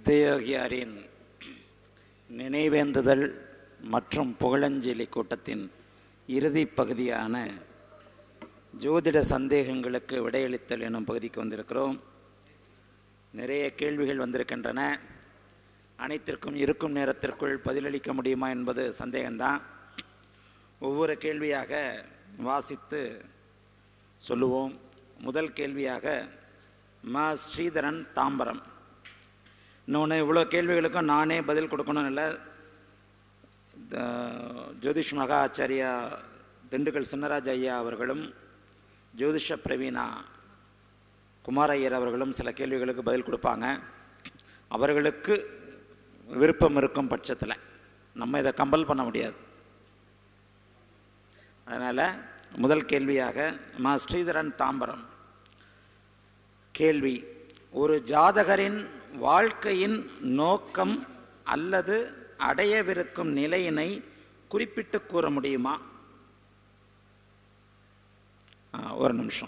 சித்தயோகியாரின் நினைவேந்துதல் மற்றும் புகழஞ்சலி கூட்டத்தின் இறுதிப் பகுதியான ஜோதிட சந்தேகங்களுக்கு விடையளித்தல் எனும் பகுதிக்கு வந்திருக்கிறோம் நிறைய கேள்விகள் வந்திருக்கின்றன அனைத்திற்கும் இருக்கும் நேரத்திற்குள் பதிலளிக்க முடியுமா என்பது சந்தேகம்தான் ஒவ்வொரு கேள்வியாக வாசித்து சொல்லுவோம் முதல் கேள்வியாக மா ஸ்ரீதரன் தாம்பரம் இன்னொன்று இவ்வளோ கேள்விகளுக்கும் நானே பதில் கொடுக்கணும்னு இல்லை த- ஜோதிஷ் மகா ஆச்சாரியா திண்டுக்கல் சின்னராஜ் ஐயா அவர்களும் ஜோதிஷ பிரவீனா குமார் ஐயர் அவர்களும் சில கேள்விகளுக்கு பதில் கொடுப்பாங்க அவர்களுக்கு விருப்பம் இருக்கும் பட்சத்தில் நம்ம இதை கம்பல் பண்ண முடியாது அதனால் முதல் கேள்வியாக மா ஸ்ரீதரன் தாம்பரம் கேள்வி ஒரு ஜாதகரின் வாழ்க்கையின் நோக்கம் அல்லது அடையவிருக்கும் நிலையினை குறிப்பிட்டு கூற முடியுமா ஆ, ஒரு நிமிஷம்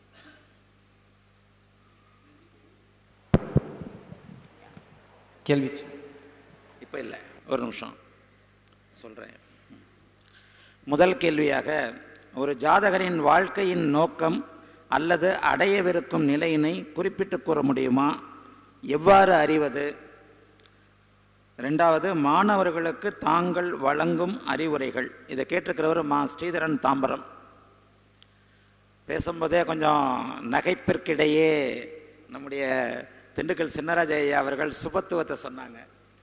கேள்வி இப்போ இல்லை ஒரு நிமிஷம் சொல்கிறேன் முதல் கேள்வியாக ஒரு ஜாதகரின் வாழ்க்கையின் நோக்கம் அல்லது அடையவிருக்கும் நிலையினை குறிப்பிட்டு கூற முடியுமா எவ்வாறு அறிவது ரெண்டாவது மாணவர்களுக்கு தாங்கள் வழங்கும் அறிவுரைகள் இதை கேட்டிருக்கிறவர் மா ஸ்ரீதரன் தாம்பரம் பேசும்போதே கொஞ்சம் நகைப்பிற்கிடையே நம்முடைய திண்டுக்கல் சின்னராஜ ஐயா அவர்கள் சுபத்துவத்தை சொன்னாங்க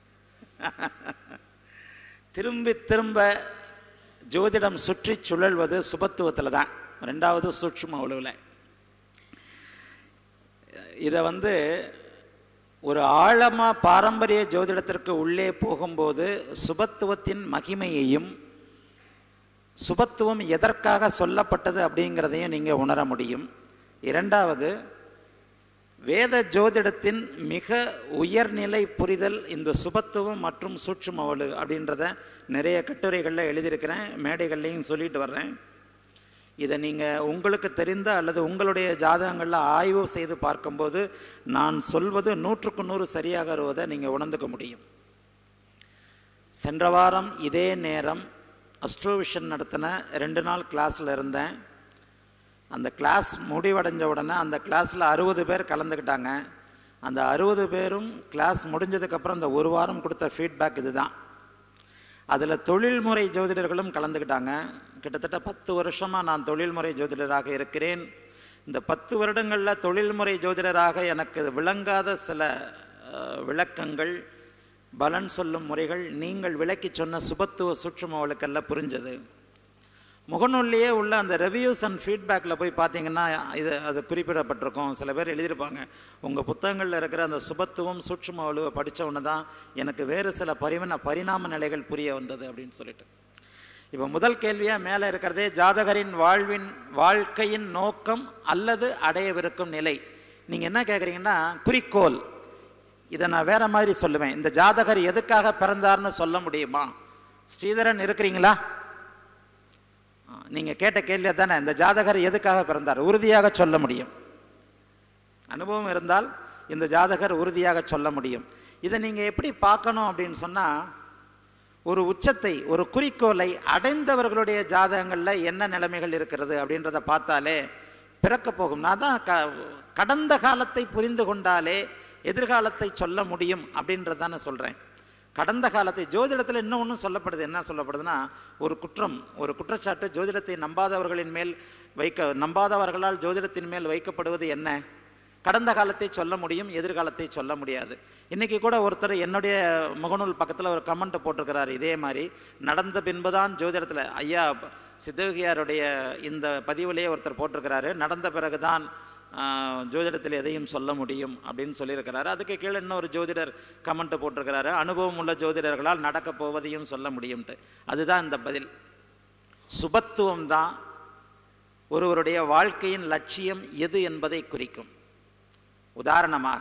திரும்பி திரும்ப ஜோதிடம் சுற்றி சுழல்வது சுபத்துவத்தில் தான் ரெண்டாவது சூட்சும உழவில் இதை வந்து ஒரு ஆழமாக பாரம்பரிய ஜோதிடத்திற்கு உள்ளே போகும்போது சுபத்துவத்தின் மகிமையையும் சுபத்துவம் எதற்காக சொல்லப்பட்டது அப்படிங்கிறதையும் நீங்கள் உணர முடியும் இரண்டாவது வேத ஜோதிடத்தின் மிக உயர்நிலை புரிதல் இந்த சுபத்துவம் மற்றும் சூட்சுமவலு அப்படின்றத நிறைய கட்டுரைகளில் எழுதியிருக்கிறேன் மேடைகள்லையும் சொல்லிட்டு வர்றேன் இதை நீங்கள் உங்களுக்கு தெரிந்த அல்லது உங்களுடைய ஜாதகங்களில் ஆய்வு செய்து பார்க்கும்போது நான் சொல்வது நூற்றுக்கு நூறு சரியாக வருவதை நீங்கள் உணர்ந்துக்க முடியும் சென்ற வாரம் இதே நேரம் அஸ்ட்ரோவிஷன் நடத்தின ரெண்டு நாள் கிளாஸில் இருந்தேன் அந்த கிளாஸ் முடிவடைஞ்ச உடனே அந்த கிளாஸில் அறுபது பேர் கலந்துக்கிட்டாங்க அந்த அறுபது பேரும் கிளாஸ் முடிஞ்சதுக்கப்புறம் அந்த ஒரு வாரம் கொடுத்த ஃபீட்பேக் இதுதான் அதில் தொழில்முறை ஜோதிடர்களும் கலந்துக்கிட்டாங்க கிட்டத்தட்ட பத்து வருஷமாக நான் தொழில்முறை ஜோதிடராக இருக்கிறேன் இந்த பத்து வருடங்களில் தொழில்முறை ஜோதிடராக எனக்கு விளங்காத சில அஹ், விளக்கங்கள் பலன் சொல்லும் முறைகள் நீங்கள் விளக்கி சொன்ன சுபத்துவ சூட்சுமவளுக்கெல்லாம் புரிஞ்சது முகநூல்லையே உள்ள அந்த ரிவ்யூஸ் அண்ட் ஃபீட்பேக்கில் போய் பார்த்தீங்கன்னா இது அது குறிப்பிடப்பட்டிருக்கும் சில பேர் எழுதியிருப்பாங்க உங்கள் புத்தகங்களில் இருக்கிற அந்த சுபத்துவம் சூட்சும வலுவை படித்த உடனே தான் எனக்கு வேறு சில பரிவன பரிணாம நிலைகள் புரிய வந்தது அப்படின்னு சொல்லிட்டு இப்போ முதல் கேள்வியாக மேலே இருக்கிறதே ஜாதகரின் வாழ்வின் வாழ்க்கையின் நோக்கம் அல்லது அடையவிருக்கும் நிலை நீங்கள் என்ன கேட்குறீங்கன்னா குறிக்கோள் இதை நான் வேற மாதிரி சொல்லுவேன் இந்த ஜாதகர் எதுக்காக பிறந்தார்னு சொல்ல முடியுமா ஸ்ரீதரன் இருக்கிறீங்களா ஆ, நீங்க கேட்ட கேள்வி தானே இந்த ஜாதகர் எதுக்காக பிறந்தார் உறுதியாக சொல்ல முடியும் அனுபவம் இருந்தால் இந்த ஜாதகர் உறுதியாக சொல்ல முடியும் இதை நீங்க எப்படி பார்க்கணும் அப்படின்னு சொன்னா ஒரு உச்சத்தை ஒரு குறிக்கோளை அடைந்தவர்களுடைய ஜாதகங்கள்ல என்ன நிலைமைகள் இருக்கிறது அப்படின்றத பார்த்தாலே பிறக்க போகும் நான் தான் க கடந்த காலத்தை புரிந்து கொண்டாலே எதிர்காலத்தை சொல்ல முடியும் அப்படின்றத நான் சொல்றேன் கடந்த காலத்தை ஜோதிடத்தில் இன்னும் ஒன்றும் சொல்லப்படுது என்ன சொல்லப்படுதுன்னா ஒரு குற்றம் ஒரு குற்றச்சாட்டு ஜோதிடத்தை நம்பாதவர்களின் மேல் வைக்க நம்பாதவர்களால் ஜோதிடத்தின் மேல் வைக்கப்படுவது என்ன கடந்த காலத்தை சொல்ல முடியும் எதிர்காலத்தை சொல்ல முடியாது இன்னைக்கு கூட ஒருத்தர் என்னுடைய முகநூல் பக்கத்தில் ஒரு கமெண்ட் போட்டிருக்கிறார் இதே மாதிரி நடந்த பின்புதான் ஜோதிடத்தில் ஐயா சித்தகியாருடைய இந்த பதிவிலேயே ஒருத்தர் போட்டிருக்கிறாரு நடந்த பிறகுதான் ஆஹ், ஜோதிடத்தில் எதையும் சொல்ல முடியும் அப்படின்னு சொல்லியிருக்கிறாரு அதுக்கு கீழே இன்னொரு ஜோதிடர் கமெண்ட் போட்டிருக்கிறாரு அனுபவம் உள்ள ஜோதிடர்களால் நடக்கப் போவதையும் சொல்ல முடியும்ட்டு அதுதான் இந்த பதில் சுபத்துவம் தான் ஒருவருடைய வாழ்க்கையின் லட்சியம் எது என்பதை குறிக்கும் உதாரணமாக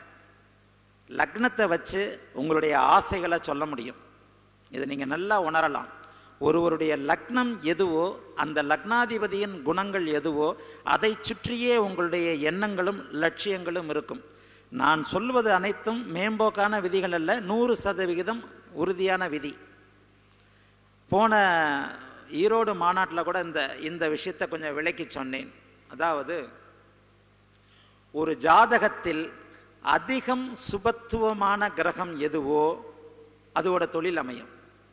லக்னத்தை வச்சு உங்களுடைய ஆசைகளை சொல்ல முடியும் இதை நீங்கள் நல்லா உணரலாம் ஒருவருடைய லக்னம் எதுவோ அந்த லக்னாதிபதியின் குணங்கள் எதுவோ அதை சுற்றியே உங்களுடைய எண்ணங்களும் லட்சியங்களும் இருக்கும் நான் சொல்வது அனைத்தும் மேம்போக்கான விதிகள் அல்ல நூறு சதவிகிதம் உறுதியான விதி போன ஈரோடு மாநாட்டில் கூட இந்த இந்த விஷயத்தை கொஞ்சம் விளக்கி சொன்னேன் அதாவது ஒரு ஜாதகத்தில் அதிகம் சுபத்துவமான கிரகம் எதுவோ அதோட தொழில் அமையும்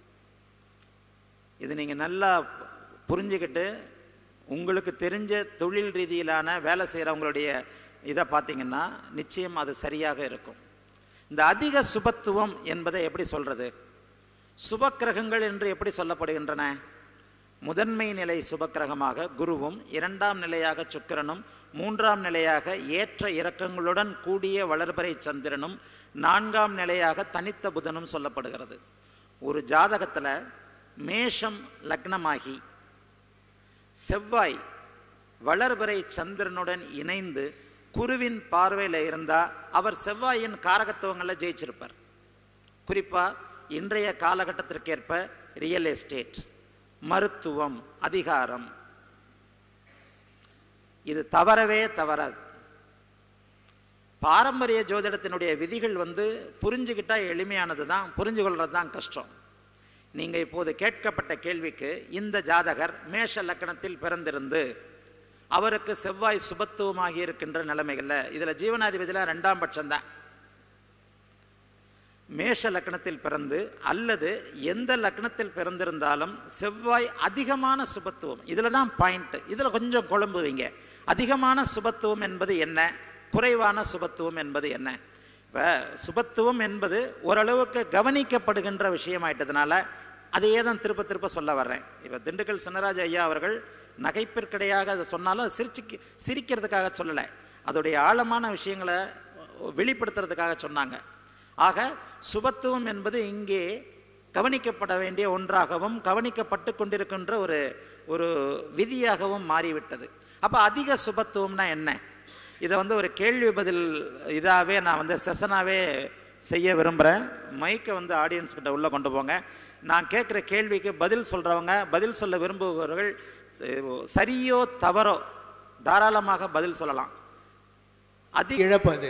இது நீங்கள் நல்லா புரிஞ்சுக்கிட்டு உங்களுக்கு தெரிஞ்ச தொழில் ரீதியிலான வேலை செய்கிறவங்களுடைய இதை பார்த்தீங்கன்னா நிச்சயம் அது சரியாக இருக்கும் இந்த அதிக சுபத்துவம் என்பதை எப்படி சொல்றது சுபக்கிரகங்கள் என்று எப்படி சொல்லப்படுகின்றன முதன்மை நிலை சுபக்கிரகமாக குருவும் இரண்டாம் நிலையாக சுக்கிரனும் மூன்றாம் நிலையாக ஏற்ற இறக்கங்களுடன் கூடிய வளர்பறை சந்திரனும் நான்காம் நிலையாக தனித்த புதனும் சொல்லப்படுகிறது ஒரு ஜாதகத்தில் மேஷம் லக்னமாகி செவ்வாய் வளர்பிறை சந்திரனுடன் இணைந்து குருவின் பார்வையில் இருந்தால் அவர் செவ்வாயின் காரகத்துவங்களில் ஜெயிச்சிருப்பார் குறிப்பாக இன்றைய காலகட்டத்திற்கேற்ப ரியல் எஸ்டேட் மருத்துவம் அதிகாரம் இது தவறவே தவறாது பாரம்பரிய ஜோதிடத்தினுடைய விதிகள் வந்து புரிஞ்சுக்கிட்டா எளிமையானது தான் புரிஞ்சு கொள்வது தான் கஷ்டம் நீங்கள் இப்போது கேட்கப்பட்ட கேள்விக்கு இந்த ஜாதகர் மேஷ லக்கணத்தில் பிறந்திருந்து அவருக்கு செவ்வாய் சுபத்துவமாகி இருக்கின்ற நிலைமைகளில் இதில் ஜீவனாதிபதியில் ரெண்டாம் பட்சம்தான் மேஷ லக்னத்தில் பிறந்து அல்லது எந்த லக்னத்தில் பிறந்திருந்தாலும் செவ்வாய் அதிகமான சுபத்துவம் இதில் தான் பாயிண்ட் இதில் கொஞ்சம் குழம்பு வைங்க அதிகமான சுபத்துவம் என்பது என்ன குறைவான சுபத்துவம் என்பது என்ன இப்போ சுபத்துவம் என்பது ஓரளவுக்கு கவனிக்கப்படுகின்ற விஷயமாயிட்டதுனால அதையே தான் திருப்ப திருப்ப சொல்ல வர்றேன் இப்போ திண்டுக்கல் சின்னராஜ ஐயா அவர்கள் நகைப்பிற்கிடையாக அதை சொன்னாலும் அது சிரிச்சு சிரிக்கிறதுக்காக சொல்லலை அதோடைய ஆழமான விஷயங்களை வெளிப்படுத்துறதுக்காக சொன்னாங்க ஆக சுபத்துவம் என்பது இங்கே கவனிக்கப்பட வேண்டிய ஒன்றாகவும் கவனிக்கப்பட்டு கொண்டிருக்கின்ற ஒரு ஒரு விதியாகவும் மாறிவிட்டது அப்போ அதிக சுபத்துவம்னா என்ன இதை வந்து ஒரு கேள்வி பதில் இதாகவே நான் வந்து செஷனாகவே செய்ய விரும்புகிறேன் மைக்கை வந்து ஆடியன்ஸ் கிட்ட உள்ளே கொண்டு போங்க நான் கேட்குற கேள்விக்கு பதில் சொல்கிறவங்க பதில் சொல்ல விரும்புபவர்கள் அஹ், சரியோ தவறோ தாராளமாக பதில் சொல்லலாம் அதிக இழப்பது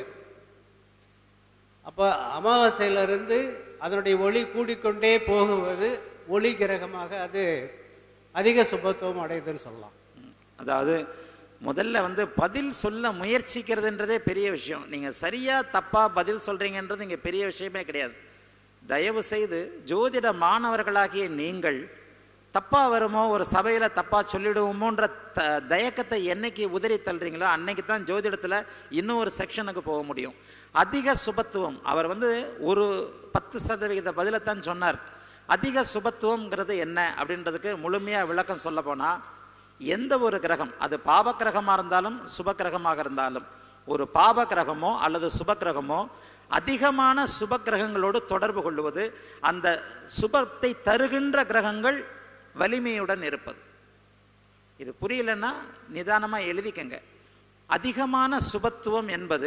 அப்போ அமாவாசையிலிருந்து அதனுடைய ஒளி கூடிக்கொண்டே போகுவது ஒளி கிரகமாக அது அதிக சுபத்துவம் அடையுதுன்னு சொல்லலாம் அதாவது முதல்ல வந்து பதில் சொல்ல முயற்சிக்கிறதுன்றதே பெரிய விஷயம் நீங்கள் சரியாக தப்பாக பதில் சொல்கிறீங்கன்றது இங்கே பெரிய விஷயமே கிடையாது தயவு செய்து ஜோதிட மாணவர்களாகிய நீங்கள் தப்பாக வருமோ ஒரு சபையில் தப்பாக சொல்லிடுவோமோன்ற த தயக்கத்தை என்னைக்கு உதறி தள்ளுறீங்களோ அன்னைக்கு தான் ஜோதிடத்தில் இன்னும் ஒரு செக்ஷனுக்கு போக முடியும் அதிக சுபத்துவம் அவர் வந்து ஒரு பத்து சதவிகித பதிலைத்தான் சொன்னார் அதிக சுபத்துவம்ங்கிறது என்ன அப்படின்றதுக்கு முழுமையாக விளக்கம் சொல்ல போனால் எந்த ஒரு கிரகம் அது பாப கிரகமாக இருந்தாலும் சுப கிரகமாக இருந்தாலும் ஒரு பாப கிரகமோ அல்லது சுப கிரகமோ அதிகமான சுப கிரகங்களோடு தொடர்பு கொள்வது அந்த சுபத்தை தருகின்ற கிரகங்கள் வலிமையுடன் இருப்பது இது புரியலன்னா நிதானமாக எழுதிக்கங்க அதிகமான சுபத்துவம் என்பது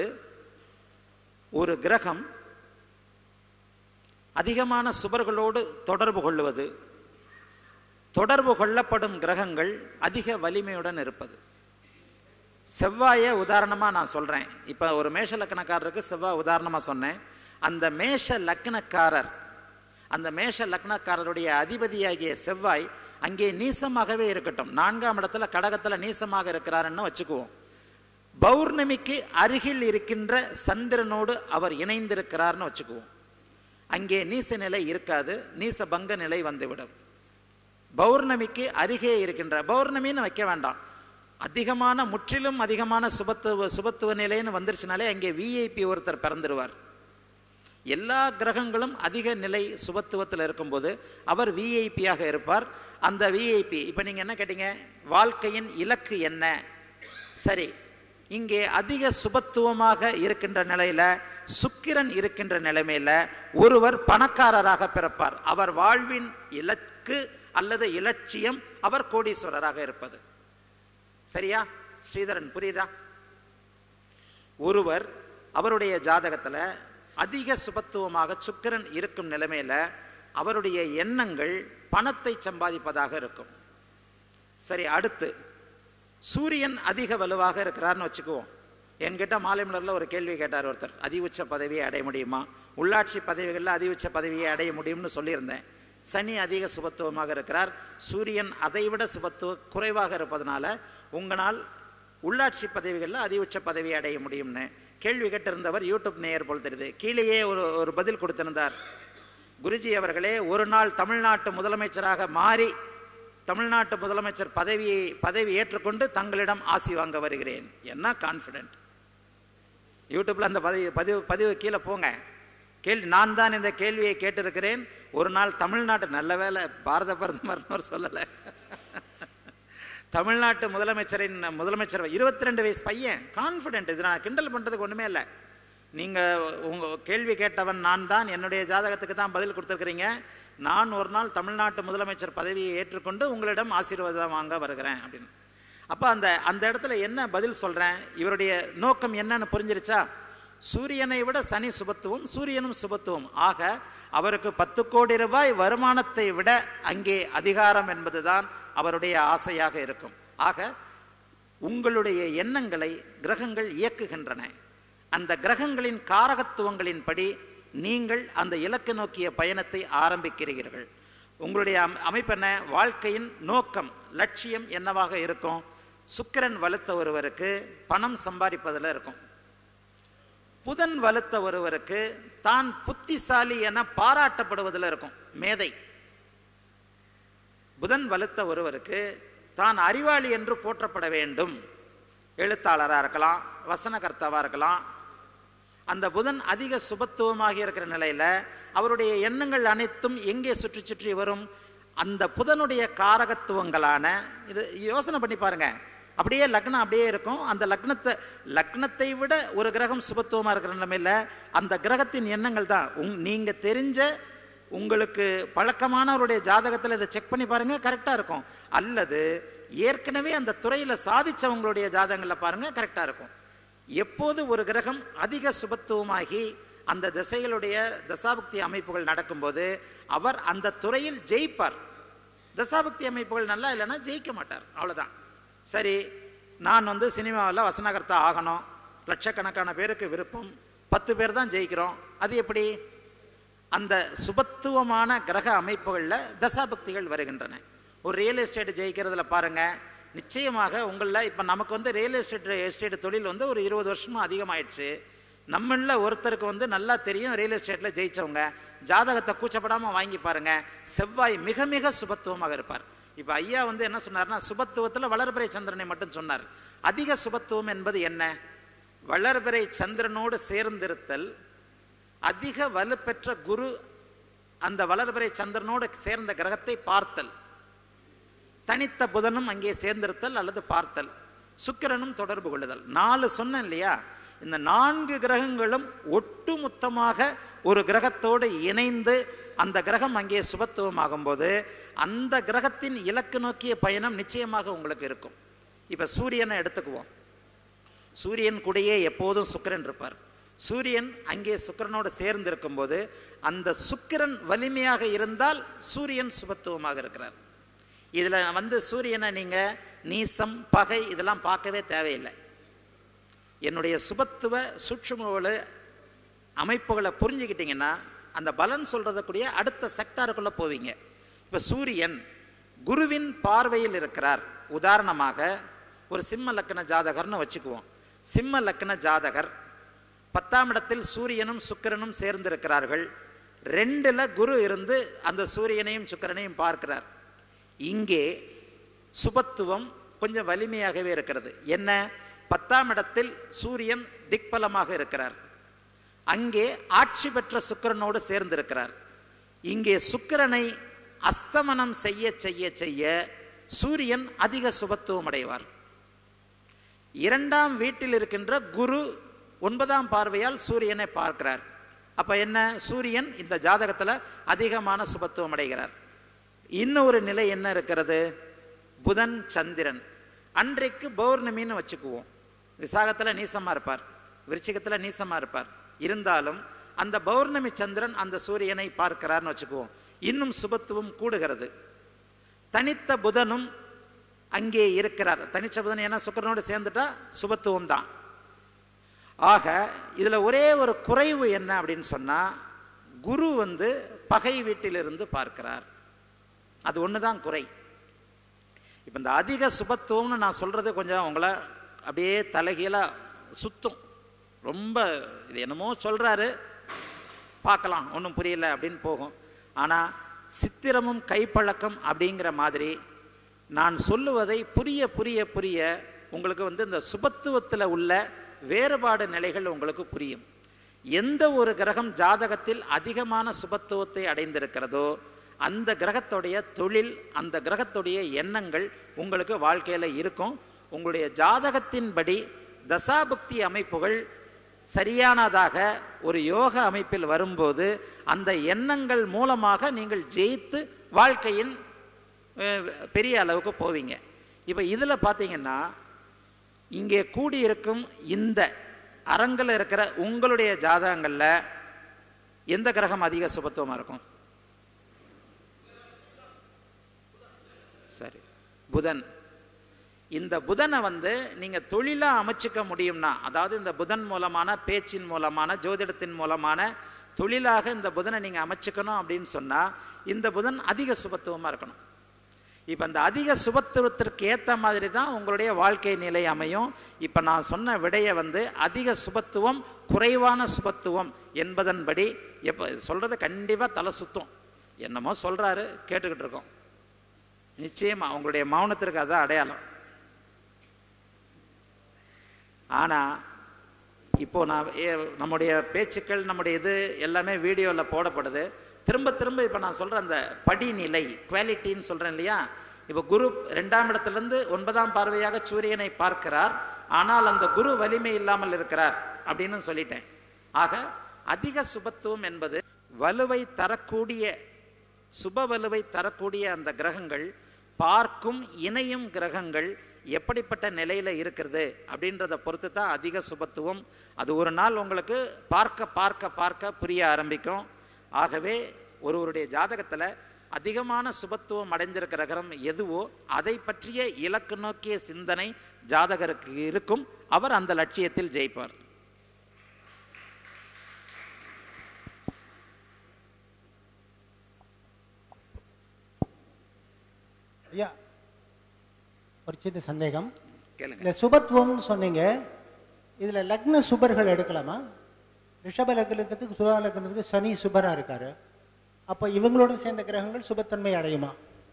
ஒரு கிரகம் அதிகமான சுபர்களோடு தொடர்பு கொள்வது தொடர்பு கொள்ளப்படும் கிரகங்கள் அதிக வலிமையுடன் இருப்பது செவ்வாயை உதாரணமாக நான் சொல்கிறேன் இப்போ ஒரு மேஷ லக்னக்காரருக்கு செவ்வாய் உதாரணமாக சொன்னேன் அந்த மேஷ லக்னக்காரர் அந்த மேஷ லக்னக்காரருடைய அதிபதியாகிய செவ்வாய் அங்கே நீசமாகவே இருக்கட்டும் நான்காம் இடத்துல கடகத்தில் நீசமாக இருக்கிறாருன்னு வச்சுக்குவோம் பௌர்ணமிக்கு அருகில் இருக்கின்ற சந்திரனோடு அவர் இணைந்திருக்கிறார்னு வச்சுக்குவோம் அங்கே நீச நிலை இருக்காது நீச பங்க நிலை வந்துவிடும் பௌர்ணமிக்கு அருகே இருக்கின்ற பௌர்ணமின்னு வைக்க வேண்டாம் அதிகமான முற்றிலும் அதிகமான சுபத்துவ சுபத்துவ நிலைன்னு வந்துருச்சுனாலே அங்கே விஐபி ஒருத்தர் பிறந்துருவார் எல்லா கிரகங்களும் அதிக நிலை சுபத்துவத்தில் இருக்கும்போது அவர் விஐபியாக இருப்பார் அந்த விஐபி இப்போ நீங்கள் என்ன கேட்டீங்க வாழ்க்கையின் இலக்கு என்ன சரி இங்கே அதிக சுபத்துவமாக இருக்கின்ற நிலையில சுக்கிரன் இருக்கின்ற நிலைமையில ஒருவர் பணக்காரராக பிறப்பார் அவர் வாழ்வின் இலக்கு அல்லது இலட்சியம் அவர் கோடீஸ்வரராக இருப்பது சரியா ஸ்ரீதரன் புரியுதா ஒருவர் அவருடைய ஜாதகத்துல அதிக சுபத்துவமாக சுக்கிரன் இருக்கும் நிலைமையில அவருடைய எண்ணங்கள் பணத்தை சம்பாதிப்பதாக இருக்கும் சரி அடுத்து சூரியன் அதிக வலுவாக இருக்கிறார்னு வச்சுக்குவோம் என்கிட்ட மாலைமலரில் ஒரு கேள்வி கேட்டார் ஒருத்தர் அதிஉச்ச பதவியை அடைய முடியுமா உள்ளாட்சி பதவிகளில் அதிஉச்ச பதவியை அடைய முடியும்னு சொல்லியிருந்தேன் சனி அதிக சுபத்துவமாக இருக்கிறார் சூரியன் அதைவிட சுபத்துவ குறைவாக இருப்பதனால உங்களால் உள்ளாட்சி பதவிகளில் அதிஉச்ச பதவி அடைய முடியும்னு கேள்வி கேட்டிருந்தவர் யூடியூப் நேயர் போல் தெரியுது கீழேயே ஒரு ஒரு பதில் கொடுத்திருந்தார் குருஜி அவர்களே ஒரு நாள் தமிழ்நாட்டு முதலமைச்சராக மாறி தமிழ்நாட்டு முதலமைச்சர் பதவியை பதவி ஏற்றுக்கொண்டு தங்களிடம் ஆசி வாங்க வருகிறேன் என்ன கான்ஃபிடென்ட் யூடியூப்ல அந்த பதிவு பதிவு பதிவு கீழே போங்க கேள்வி நான் தான் இந்த கேள்வியை கேட்டிருக்கிறேன் ஒரு நாள் தமிழ்நாட்டு நல்ல வேலை பாரத பிரதமர்னு சொல்லலை தமிழ்நாட்டு முதலமைச்சரின் முதலமைச்சர் இருபத்தி ரெண்டு வயசு பையன் கான்ஃபிடென்ட் இது நான் கிண்டல் பண்றதுக்கு ஒண்ணுமே இல்லை நீங்க உங்க கேள்வி கேட்டவன் நான் தான் என்னுடைய ஜாதகத்துக்கு தான் பதில் கொடுத்துருக்கிறீங்க நான் ஒரு நாள் தமிழ்நாட்டு முதலமைச்சர் பதவியை ஏற்றுக்கொண்டு உங்களிடம் ஆசீர்வாதம் வாங்க வருகிறேன் அப்படின்னு அப்போ அந்த அந்த இடத்துல என்ன பதில் சொல்றேன் இவருடைய நோக்கம் என்னன்னு புரிஞ்சிருச்சா சூரியனை விட சனி சுபத்துவம் சூரியனும் சுபத்துவம் ஆக அவருக்கு பத்து கோடி ரூபாய் வருமானத்தை விட அங்கே அதிகாரம் என்பதுதான் அவருடைய ஆசையாக இருக்கும் ஆக உங்களுடைய எண்ணங்களை கிரகங்கள் இயக்குகின்றன அந்த கிரகங்களின் காரகத்துவங்களின்படி நீங்கள் அந்த இலக்கு நோக்கிய பயணத்தை ஆரம்பிக்கிறீர்கள் உங்களுடைய அம்- அமைப்பு என்ன வாழ்க்கையின் நோக்கம் லட்சியம் என்னவாக இருக்கும் சுக்கிரன் வலுத்த ஒருவருக்கு பணம் சம்பாதிப்பதில் இருக்கும் புதன் வலுத்த ஒருவருக்கு தான் புத்திசாலி என பாராட்டப்படுவதில் இருக்கும் மேதை புதன் வலுத்த ஒருவருக்கு தான் அறிவாளி என்று போற்றப்பட வேண்டும் எழுத்தாளராக இருக்கலாம் வசனகர்த்தாவாக இருக்கலாம் அந்த புதன் அதிக சுபத்துவமாக இருக்கிற நிலையில அவருடைய எண்ணங்கள் அனைத்தும் எங்கே சுற்றி சுற்றி வரும் அந்த புதனுடைய காரகத்துவங்களான இது யோசனை பண்ணி பாருங்க அப்படியே லக்னம் அப்படியே இருக்கும் அந்த லக்னத்தை லக்னத்தை விட ஒரு கிரகம் சுபத்துவமா இருக்கிற நிலைமையில அந்த கிரகத்தின் எண்ணங்கள் தான் உங் நீங்க தெரிஞ்ச உங்களுக்கு பழக்கமானவருடைய ஜாதகத்தில் இதை செக் பண்ணி பாருங்க கரெக்டா இருக்கும் அல்லது ஏற்கனவே அந்த துறையில சாதிச்சவங்களுடைய ஜாதகங்களை பாருங்க கரெக்டா இருக்கும் எப்போது ஒரு கிரகம் அதிக சுபத்துவமாகி அந்த திசைகளுடைய தசாபக்தி அமைப்புகள் நடக்கும்போது அவர் அந்த துறையில் ஜெயிப்பார் தசாபக்தி அமைப்புகள் நல்லா இல்லைன்னா ஜெயிக்க மாட்டார் அவ்வளவுதான் சரி நான் வந்து சினிமாவில் வசனகர்த்தா ஆகணும் லட்சக்கணக்கான பேருக்கு விருப்பம் பத்து பேர் தான் ஜெயிக்கிறோம் அது எப்படி அந்த சுபத்துவமான கிரக அமைப்புகளில் தசாபக்திகள் வருகின்றன ஒரு ரியல் எஸ்டேட் ஜெயிக்கிறதுல பாருங்க நிச்சயமாக உங்களில் இப்போ நமக்கு வந்து ரியல் எஸ்டேட் எஸ்டேட் தொழில் வந்து ஒரு இருபது வருஷமா அதிகமாயிடுச்சு நம்மள ஒருத்தருக்கு வந்து நல்லா தெரியும் ரியல் எஸ்டேட்ல ஜெயிச்சவங்க ஜாதகத்தை கூச்சப்படாம வாங்கி பாருங்க செவ்வாய் மிக மிக சுபத்துவமாக இருப்பார் இப்போ ஐயா வந்து என்ன சொன்னார்னா சுபத்துவத்தில் வளர்பிறை சந்திரனை மட்டும் சொன்னார் அதிக சுபத்துவம் என்பது என்ன வளர்பிறை சந்திரனோடு சேர்ந்திருத்தல் அதிக வலுப்பெற்ற குரு அந்த வளர்பிறை சந்திரனோடு சேர்ந்த கிரகத்தை பார்த்தல் தனித்த புதனும் அங்கே சேர்ந்திருத்தல் அல்லது பார்த்தல் சுக்கிரனும் தொடர்பு கொள்ளுதல் நாலு சொன்னேன் இல்லையா இந்த நான்கு கிரகங்களும் ஒட்டுமொத்தமாக ஒரு கிரகத்தோடு இணைந்து அந்த கிரகம் அங்கே சுபத்துவமாகும் போது அந்த கிரகத்தின் இலக்கு நோக்கிய பயணம் நிச்சயமாக உங்களுக்கு இருக்கும் இப்ப சூரியனை எடுத்துக்குவோம் சூரியன் கூடயே எப்போதும் சுக்கிரன் இருப்பார் சூரியன் அங்கே சுக்கிரனோடு சேர்ந்து இருக்கும்போது அந்த சுக்கிரன் வலிமையாக இருந்தால் சூரியன் சுபத்துவமாக இருக்கிறார் இதுல வந்து சூரியனை நீங்க நீசம் பகை இதெல்லாம் பார்க்கவே தேவையில்லை என்னுடைய சுபத்துவ சூட்சும அமைப்புகளை புரிஞ்சுக்கிட்டீங்கன்னா அந்த பலன் சொல்றதக்கூடிய அடுத்த செக்டாருக்குள்ள போவீங்க இப்ப சூரியன் குருவின் பார்வையில் இருக்கிறார் உதாரணமாக ஒரு சிம்ம லக்கண ஜாதகர்னு வச்சுக்குவோம் சிம்ம லக்கண ஜாதகர் பத்தாம் இடத்தில் சூரியனும் சுக்கிரனும் சேர்ந்திருக்கிறார்கள் ரெண்டுல குரு இருந்து அந்த சூரியனையும் சுக்கிரனையும் பார்க்கிறார் இங்கே சுபத்துவம் கொஞ்சம் வலிமையாகவே இருக்கிறது என்ன பத்தாம் இடத்தில் சூரியன் திக்பலமாக இருக்கிறார் அங்கே ஆட்சி பெற்ற சுக்கிரனோடு சேர்ந்திருக்கிறார் இங்கே சுக்கிரனை அஸ்தமனம் செய்ய செய்ய செய்ய சூரியன் அதிக சுபத்துவம் அடைவார் இரண்டாம் வீட்டில் இருக்கின்ற குரு ஒன்பதாம் பார்வையால் சூரியனை பார்க்கிறார் அப்ப என்ன சூரியன் இந்த ஜாதகத்துல அதிகமான சுபத்துவம் அடைகிறார் இன்னொரு நிலை என்ன இருக்கிறது புதன் சந்திரன் அன்றைக்கு பௌர்ணமின்னு வச்சுக்குவோம் விசாகத்துல நீசமா இருப்பார் விருச்சிகத்துல நீசமா இருப்பார் இருந்தாலும் அந்த பௌர்ணமி சந்திரன் அந்த சூரியனை பார்க்கிறார்னு வச்சுக்குவோம் இன்னும் சுபத்துவம் கூடுகிறது தனித்த புதனும் அங்கே இருக்கிறார் தனிச்ச புதன் ஏன்னா சுக்கிரனோடு சேர்ந்துட்டா சுபத்துவம் தான் ஆக இதில் ஒரே ஒரு குறைவு என்ன அப்படின்னு சொன்னால் குரு வந்து பகை வீட்டிலிருந்து பார்க்கிறார் அது ஒன்று தான் குறை இப்போ இந்த அதிக சுபத்துவம்னு நான் சொல்கிறது கொஞ்சம் உங்களை அப்படியே தலைகீழாக சுத்தும் ரொம்ப இது என்னமோ சொல்கிறாரு பார்க்கலாம் ஒன்றும் புரியல அப்படின்னு போகும் ஆனால் சித்திரமும் கைப்பழக்கம் அப்படிங்கிற மாதிரி நான் சொல்லுவதை புரிய புரிய புரிய உங்களுக்கு வந்து இந்த சுபத்துவத்தில் உள்ள வேறுபாடு நிலைகள் உங்களுக்கு புரியும் எந்த ஒரு கிரகம் ஜாதகத்தில் அதிகமான சுபத்துவத்தை அடைந்திருக்கிறதோ அந்த கிரகத்துடைய தொழில் அந்த கிரகத்துடைய எண்ணங்கள் உங்களுக்கு வாழ்க்கையில் இருக்கும் உங்களுடைய ஜாதகத்தின்படி தசாபுக்தி அமைப்புகள் சரியானதாக ஒரு யோக அமைப்பில் வரும்போது அந்த எண்ணங்கள் மூலமாக நீங்கள் ஜெயித்து வாழ்க்கையின் அஹ், பெரிய அளவுக்கு போவீங்க இப்போ இதில் பார்த்தீங்கன்னா இங்கே கூடியிருக்கும் இந்த அரங்கில் இருக்கிற உங்களுடைய ஜாதகங்களில் எந்த கிரகம் அதிக சுபத்துவமாக இருக்கும் சரி புதன் இந்த புதனை வந்து நீங்கள் தொழிலாக அமைச்சிக்க முடியும்னா அதாவது இந்த புதன் மூலமான பேச்சின் மூலமான ஜோதிடத்தின் மூலமான தொழிலாக இந்த புதனை நீங்கள் அமைச்சிக்கணும் அப்படின்னு சொன்னால் இந்த புதன் அதிக சுபத்துவமாக இருக்கணும் இப்போ அந்த அதிக சுபத்துவத்திற்கு ஏற்ற மாதிரி தான் உங்களுடைய வாழ்க்கை நிலை அமையும் இப்போ நான் சொன்ன விடையை வந்து அதிக சுபத்துவம் குறைவான சுபத்துவம் என்பதன்படி எப்போ சொல்கிறது கண்டிப்பாக தலை சுத்தும் என்னமோ சொல்கிறாரு கேட்டுக்கிட்டு இருக்கோம் நிச்சயமா உங்களுடைய மௌனத்திற்கு அதான் அடையாளம் ஆனால் இப்போ நான் ஏ- நம்முடைய பேச்சுக்கள் நம்முடைய இது எல்லாமே வீடியோவில் போடப்படுது திரும்ப திரும்ப இப்போ நான் சொல்கிற அந்த படிநிலை குவாலிட்டின்னு சொல்கிறேன் இல்லையா இப்போ குரு ரெண்டாம் இடத்துலேருந்து ஒன்பதாம் பார்வையாக சூரியனை பார்க்கிறார் ஆனால் அந்த குரு வலிமை இல்லாமல் இருக்கிறார் அப்படின்னு சொல்லிட்டேன் ஆக அதிக சுபத்துவம் என்பது வலுவை தரக்கூடிய சுப வலுவை தரக்கூடிய அந்த கிரகங்கள் பார்க்கும் இணையும் கிரகங்கள் எப்படிப்பட்ட நிலையில் இருக்கிறது அப்படின்றத பொறுத்து தான் அதிக சுபத்துவம் அது ஒரு நாள் உங்களுக்கு பார்க்க பார்க்க பார்க்க புரிய ஆரம்பிக்கும் ஆகவே ஒருவருடைய ஜாதகத்தில் அதிகமான சுபத்துவம் அடைந்திருக்கிற கிரகம் எதுவோ அதை பற்றிய இலக்கு நோக்கிய சிந்தனை ஜாதகருக்கு இருக்கும் அவர் அந்த லட்சியத்தில் ஜெயிப்பார் ஐயா ஒரு சின்ன சந்தேகம் கேளுங்க இல்ல சுபத்துவம்னு சொன்னீங்க இதுல லக்ன சுபர்கள் எடுக்கலாமா ரிஷப லக்னத்துக்கு சுப லக்னத்துக்கு சனி சுபரா இருக்காரு அப்ப இவங்களோட சேர்ந்த கிரகங்கள் சுபத்தன்மை அடையுமா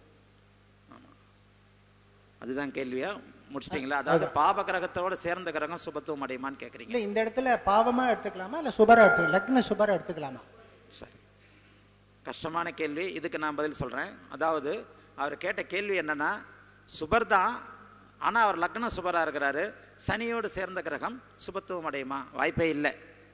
அதுதான் கேள்வியா முடிச்சிட்டீங்களா அதாவது பாப கிரகத்தோட சேர்ந்த கிரகம் சுபத்துவம் அடையுமான்னு கேட்குறீங்க இல்ல இந்த இடத்துல பாவமா எடுத்துக்கலாமா இல்ல சுபரா எடுத்துக்கலாம் லக்ன சுபரா எடுத்துக்கலாமா சரி கஷ்டமான கேள்வி இதுக்கு நான் பதில் சொல்கிறேன் அதாவது அவர் கேட்ட கேள்வி என்னன்னா சுபர் தான் ஆனால் அவர் லக்ன சுபராக இருக்கிறாரு சனியோடு சேர்ந்த கிரகம் சுபத்துவம் அடையுமா வாய்ப்பே இல்லை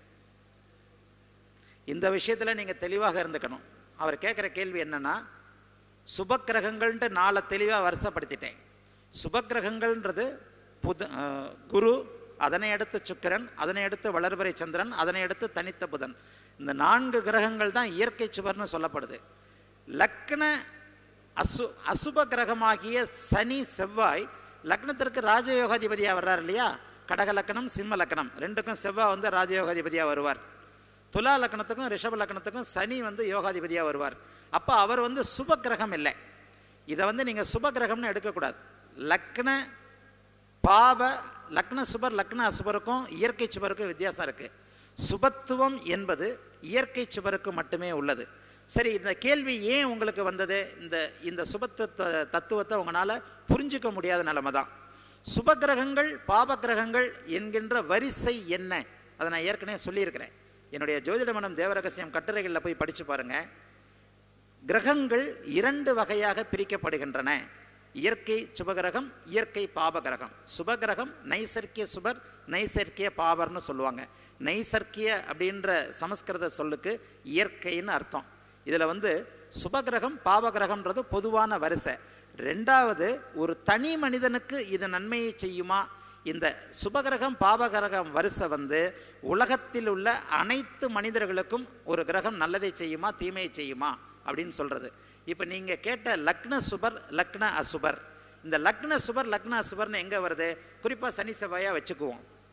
இந்த விஷயத்தில் நீங்கள் தெளிவாக இருந்துக்கணும் அவர் கேட்குற கேள்வி என்னன்னா சுப கிரகங்கள்ன்ட்டு நாளை தெளிவாக வருஷப்படுத்திட்டேன் சுப கிரகங்கள்ன்றது புத அஹ், குரு அதனை அடுத்து சுக்கிரன் அதனை அடுத்து வளர்பிறை சந்திரன் அதனை அடுத்து தனித்த புதன் இந்த நான்கு கிரகங்கள் தான் இயற்கை சுபர்னு சொல்லப்படுது லக்ன அசு அசுப கிரகமாகிய சனி செவ்வாய் லக்னத்திற்கு ராஜயோகாதிபதியாக வர்றார் இல்லையா கடக லக்னம் சிம்ம லக்னம் ரெண்டுக்கும் செவ்வாய் வந்து ராஜயோகாதிபதியாக வருவார் துலா லக்னத்துக்கும் ரிஷப லக்னத்துக்கும் சனி வந்து யோகாதிபதியாக வருவார் அப்போ அவர் வந்து சுப கிரகம் இல்லை இதை வந்து நீங்கள் சுப கிரகம்னு எடுக்கக்கூடாது லக்ன பாவ லக்ன சுபர் லக்ன அசுபருக்கும் இயற்கை சுபருக்கும் வித்தியாசம் இருக்கு சுபத்துவம் என்பது இயற்கை சுபருக்கு மட்டுமே உள்ளது சரி இந்த கேள்வி ஏன் உங்களுக்கு வந்தது இந்த இந்த சுபத்து த- தத்துவத்தை உங்களால் புரிஞ்சுக்க முடியாத நிலைமை தான் சுப கிரகங்கள் பாப கிரகங்கள் என்கின்ற வரிசை என்ன அதை நான் ஏற்கனவே சொல்லியிருக்கிறேன் என்னுடைய ஜோதிட மனம் தேவரகசியம் கட்டுரைகளில் போய் படிச்சு பாருங்க கிரகங்கள் இரண்டு வகையாக பிரிக்கப்படுகின்றன இயற்கை சுபகிரகம் இயற்கை பாபகிரகம் சுபகிரகம் நைசர்க்கிய சுபர் நைசர்க்கிய பாபர்னு சொல்லுவாங்க நைசர்க்கிய அப்படின்ற சமஸ்கிருத சொல்லுக்கு இயற்கைன்னு அர்த்தம் இதில் வந்து சுபகிரகம் பாபகிரகம்ன்றது பொதுவான வரிசை ரெண்டாவது ஒரு தனி மனிதனுக்கு இது நன்மையை செய்யுமா இந்த சுபகிரகம் பாபகிரகம் வரிசை வந்து உலகத்தில் உள்ள அனைத்து மனிதர்களுக்கும் ஒரு கிரகம் நல்லதை செய்யுமா தீமையை செய்யுமா அப்படின்னு சொல்றது இப்போ நீங்க கேட்ட லக்ன சுபர் லக்ன அசுபர் இந்த லக்ன சுபர் லக்ன அசுபர்னு எங்க வருது குறிப்பா சனி செவ்வாயா வச்சுக்குவோம்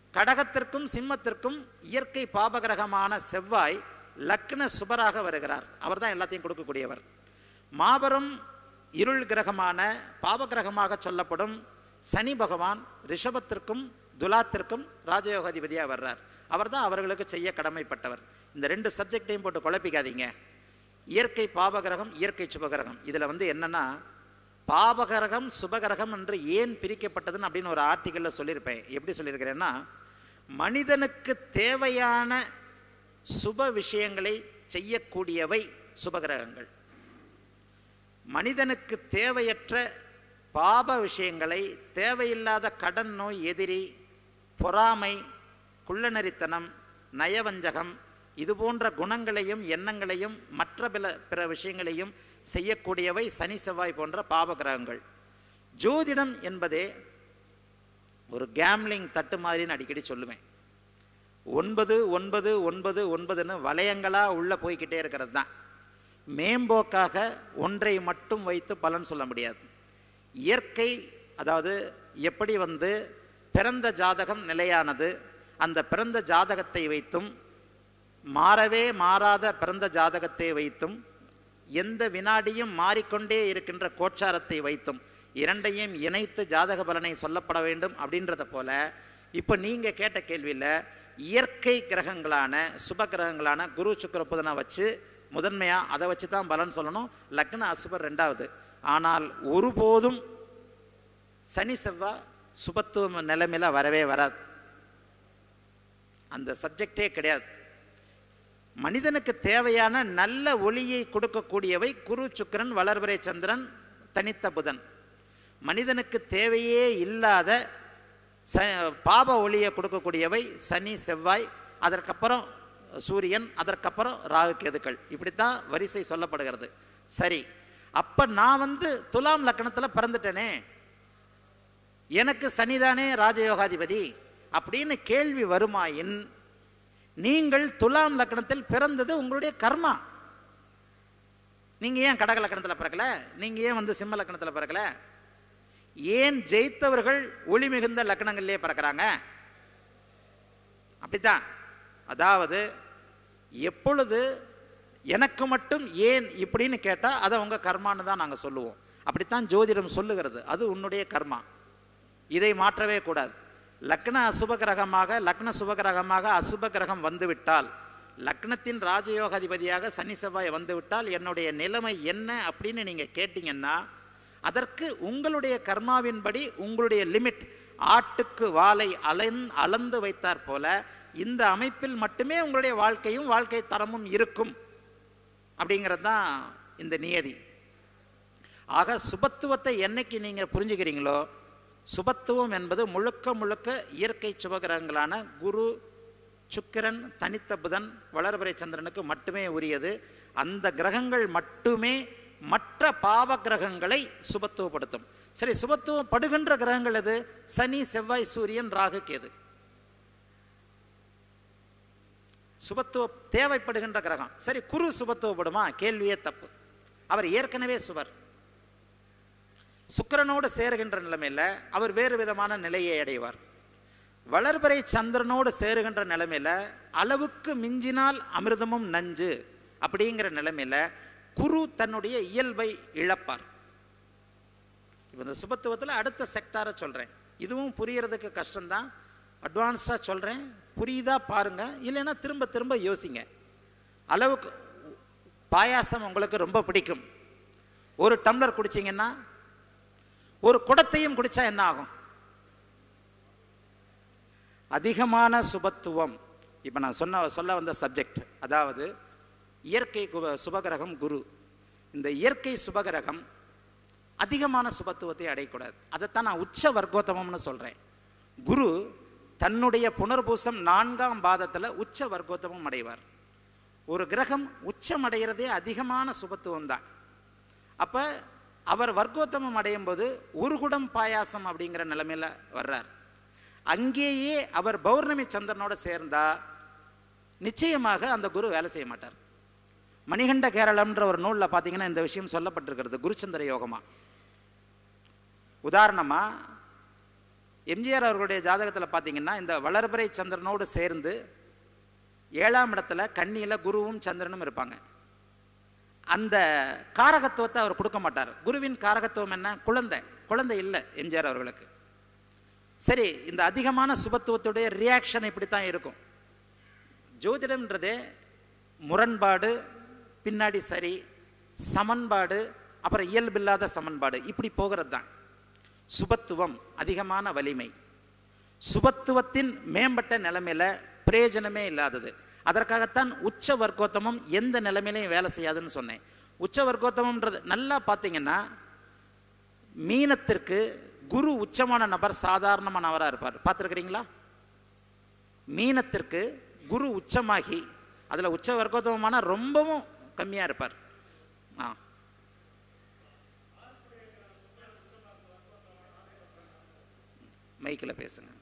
கடகத்திற்கும் சிம்மத்திற்கும் இயற்கை பாபகிரகமான செவ்வாய் லக்ன சுபராக வருகிறார் அவர் தான் எல்லாத்தையும் கொடுக்கக்கூடியவர் மாபெரும் இருள் கிரகமான பாபகிரகமாக சொல்லப்படும் சனி பகவான் ரிஷபத்திற்கும் துலாத்திற்கும் ராஜயோகாதிபதியாக வர்றார் அவர் தான் அவர்களுக்கு செய்ய கடமைப்பட்டவர் இந்த ரெண்டு சப்ஜெக்டையும் போட்டு குழப்பிக்காதீங்க இயற்கை பாபகிரகம் இயற்கை சுபகிரகம் இதில் வந்து என்னன்னா பாபகிரகம் சுபகிரகம் என்று ஏன் பிரிக்கப்பட்டதுன்னு அப்படின்னு ஒரு ஆர்டிக்கலில் சொல்லியிருப்பேன் எப்படி சொல்லியிருக்கிறேன்னா மனிதனுக்கு தேவையான சுப விஷயங்களை செய்யக்கூடியவை சுபகிரகங்கள் மனிதனுக்கு தேவையற்ற பாப விஷயங்களை தேவையில்லாத கடன் நோய் எதிரி பொறாமை குள்ளநரித்தனம் நயவஞ்சகம் இது போன்ற குணங்களையும் எண்ணங்களையும் மற்ற பிற பிற விஷயங்களையும் செய்யக்கூடியவை சனி செவ்வாய் போன்ற பாபகிரகங்கள் ஜோதிடம் என்பதே ஒரு கேம்லிங் தட்டு மாதிரின்னு அடிக்கடி சொல்லுவேன் ஒன்பது ஒன்பது ஒன்பது ஒன்பதுன்னு வளையங்களா உள்ள போய்க்கிட்டே இருக்கிறது தான் மேம்போக்காக ஒன்றை மட்டும் வைத்து பலன் சொல்ல முடியாது இயற்கை அதாவது எப்படி வந்து பிறந்த ஜாதகம் நிலையானது அந்த பிறந்த ஜாதகத்தை வைத்தும் மாறவே மாறாத பிறந்த ஜாதகத்தை வைத்தும் எந்த வினாடியும் மாறிக்கொண்டே இருக்கின்ற கோச்சாரத்தை வைத்தும் இரண்டையும் இணைத்து ஜாதக பலனை சொல்லப்பட வேண்டும் அப்படின்றத போல இப்போ நீங்கள் கேட்ட கேள்வியில் இயற்கை கிரகங்களான சுப கிரகங்களான குரு சுக்கிர புதனை வச்சு முதன்மையாக அதை வச்சு தான் பலன் சொல்லணும் லக்ன அசுபர் ரெண்டாவது ஆனால் ஒருபோதும் சனி செவ்வாய் சுபத்துவ நிலைமையில வரவே வராது அந்த சப்ஜெக்டே கிடையாது மனிதனுக்கு தேவையான நல்ல ஒளியை கொடுக்கக்கூடியவை குரு சுக்கிரன் வளர்பிறை சந்திரன் தனித்த புதன் மனிதனுக்கு தேவையே இல்லாத ச பாப ஒளியை கொடுக்கக்கூடியவை சனி செவ்வாய் அதற்கப்புறம் சூரியன் அதற்கப்புறம் ராகு கேதுக்கள் இப்படித்தான் வரிசை சொல்லப்படுகிறது சரி அப்ப நான் வந்து துலாம் லக்கணத்தில் பிறந்துட்டேனே எனக்கு சனிதானே ராஜயோகாதிபதி அப்படின்னு கேள்வி வருமாயின் நீங்கள் துலாம் லக்கணத்தில் பிறந்தது உங்களுடைய கர்மா நீங்க ஏன் கடக லக்கணத்தில் பிறக்கல நீங்க ஏன் வந்து சிம்ம லக்கணத்தில் பிறக்கல ஏன் ஜெயித்தவர்கள் ஒளி மிகுந்த லக்கணங்களிலே பிறக்கிறாங்க அப்படித்தான் அதாவது எப்பொழுது எனக்கு மட்டும் ஏன் இப்படின்னு கேட்டால் அதை உங்க கர்மான்னு தான் நாங்கள் சொல்லுவோம் அப்படித்தான் ஜோதிடம் சொல்லுகிறது அது உன்னுடைய கர்மா இதை மாற்றவே கூடாது லக்ன அசுப கிரகமாக லக்ன சுப கிரகமாக அசுப கிரகம் வந்துவிட்டால் லக்னத்தின் ராஜயோகாதிபதியாக சனி செவ்வாய் வந்துவிட்டால் என்னுடைய நிலைமை என்ன அப்படின்னு நீங்க கேட்டீங்கன்னா அதற்கு உங்களுடைய கர்மாவின்படி உங்களுடைய லிமிட் ஆட்டுக்கு வாளை அலந் அளந்து வைத்தார் போல இந்த அமைப்பில் மட்டுமே உங்களுடைய வாழ்க்கையும் வாழ்க்கை தரமும் இருக்கும் அப்படிங்கிறது தான் இந்த நியதி ஆக சுபத்துவத்தை என்னைக்கு நீங்க புரிஞ்சுக்கிறீங்களோ சுபத்துவம் என்பது முழுக்க முழுக்க இயற்கை சுபகிரகங்களான குரு சுக்கிரன் தனித்த புதன் வளர்பிறை சந்திரனுக்கு மட்டுமே உரியது அந்த கிரகங்கள் மட்டுமே மற்ற பாவ கிரகங்களை சுபத்துவப்படுத்தும் சரி சுபத்துவம் படுகின்ற கிரகங்கள் எது சனி செவ்வாய் சூரியன் ராகு கேது சுபத்துவ தேவைப்படுகின்ற கிரகம் சரி குரு சுபத்துவப்படுமா கேள்வியே தப்பு அவர் ஏற்கனவே சுவர் சுக்கிரனோடு சேருகின்ற நிலைமையில அவர் வேறு விதமான நிலையை அடைவார் வளர்பிறை சந்திரனோடு சேருகின்ற நிலைமையில அளவுக்கு மிஞ்சினால் அமிர்தமும் நஞ்சு அப்படிங்கிற நிலைமையில குரு தன்னுடைய இயல்பை இழப்பார் இப்போ இந்த சுபத்துவத்தில் அடுத்த செக்டாரை சொல்றேன் இதுவும் புரியறதுக்கு கஷ்டம்தான் அட்வான்ஸ்டா சொல்றேன் புரியுதா பாருங்க இல்லைன்னா திரும்ப திரும்ப யோசிங்க அளவுக்கு பாயாசம் உங்களுக்கு ரொம்ப பிடிக்கும் ஒரு டம்ளர் குடிச்சீங்கன்னா ஒரு குடத்தையும் குடிச்சா என்ன ஆகும் அதிகமான சுபத்துவம் இப்போ நான் சொன்ன சொல்ல வந்த சப்ஜெக்ட் அதாவது இயற்கை கு- சுபகிரகம் குரு இந்த இயற்கை சுபகிரகம் அதிகமான சுபத்துவத்தை அடையக்கூடாது அதைத்தான் நான் உச்ச வர்க்கோத்தமம்னு சொல்றேன் குரு தன்னுடைய புனர்பூசம் நான்காம் பாதத்தில் உச்ச வர்க்கோத்தமம் அடைவார் ஒரு கிரகம் உச்சம் அடைகிறதே அதிகமான சுபத்துவம் தான் அப்ப அவர் வர்க்கோத்தமம் அடையும் போது ஒரு குடம் பாயாசம் அப்படிங்கிற நிலைமையில வர்றார் அங்கேயே அவர் பௌர்ணமி சந்திரனோட சேர்ந்தா நிச்சயமாக அந்த குரு வேலை செய்ய மாட்டார் மணிகண்ட கேரளம்ன்ற ஒரு நூல்ல பார்த்தீங்கன்னா இந்த விஷயம் சொல்லப்பட்டிருக்கிறது குருச்சந்திர யோகமா உதாரணமா எம்ஜிஆர் அவர்களுடைய ஜாதகத்தில் பார்த்தீங்கன்னா இந்த வளர்பிறை சந்திரனோடு சேர்ந்து ஏழாம் இடத்துல கன்னியில் குருவும் சந்திரனும் இருப்பாங்க அந்த காரகத்துவத்தை அவர் கொடுக்க மாட்டார் குருவின் காரகத்துவம் என்ன குழந்தை குழந்தை இல்லை எம்ஜிஆர் அவர்களுக்கு சரி இந்த அதிகமான சுபத்துவத்துடைய ரியாக்ஷன் இப்படித்தான் இருக்கும் ஜோதிடம்ன்றதே முரண்பாடு பின்னாடி சரி சமன்பாடு அப்புறம் இயல்பில்லாத சமன்பாடு இப்படி போகிறது தான் சுபத்துவம் அதிகமான வலிமை சுபத்துவத்தின் மேம்பட்ட நிலைமையில பிரயோஜனமே இல்லாதது அதற்காகத்தான் உச்ச வர்க்கோத்தமம் எந்த நிலைமையிலையும் வேலை செய்யாதுன்னு சொன்னேன் உச்ச வர்க்கோத்தமம்ன்றது நல்லா பார்த்தீங்கன்னா மீனத்திற்கு குரு உச்சமான நபர் சாதாரணமான நபராக இருப்பார் பார்த்துருக்கிறீங்களா மீனத்திற்கு குரு உச்சமாகி அதில் உச்ச வர்க்கோத்தமமான ரொம்பவும் கம்மியாக இருப்பார் ஆ மைக்கில் பேசுங்க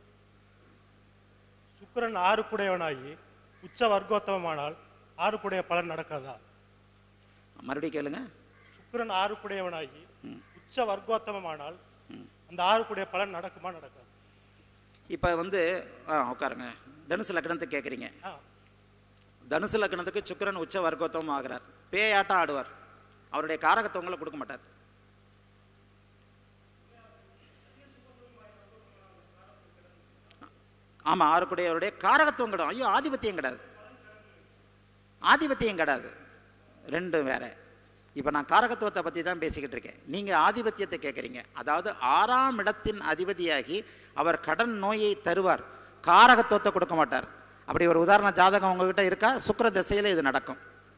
சுக்கிரன் ஆறுக்குடையவனாகி உச்ச வர்க்கோத்தமமானால் ஆறுக்குடைய பலன் நடக்காதா மறுபடியும் கேளுங்க சுக்கிரன் ஆறுக்குடையவனாகி உச்ச வர்க்கோத்தமமானால் அந்த ஆறுக்குடைய பலன் நடக்குமா நடக்காது இப்போ வந்து ஆ உட்காருங்க தனுசு லக்னத்துக்கு கேட்குறீங்க ஆ தனுசு லக்னத்துக்கு சுக்கிரன் உச்ச வர்க்கோத்தமம் ஆகிறார் பேயாட்டம் ஆடுவார் அவருடைய காரகத்துவங்களை கொடுக்க மாட்டார் ஆமா ஆறுக்குடையவருடைய காரகத்துவம் கிடையாது ஐயோ ஆதிபத்தியம் கிடையாது ஆதிபத்தியம் கிடையாது ரெண்டும் வேற இப்போ நான் காரகத்துவத்தை பற்றி தான் பேசிக்கிட்டு இருக்கேன் நீங்கள் ஆதிபத்தியத்தை கேட்குறீங்க அதாவது ஆறாம் இடத்தின் அதிபதியாகி அவர் கடன் நோயை தருவார் காரகத்துவத்தை கொடுக்க மாட்டார் அப்படி ஒரு உதாரண ஜாதகம் உங்ககிட்ட இருக்கா சுக்கிர திசையில் இது நடக்கும்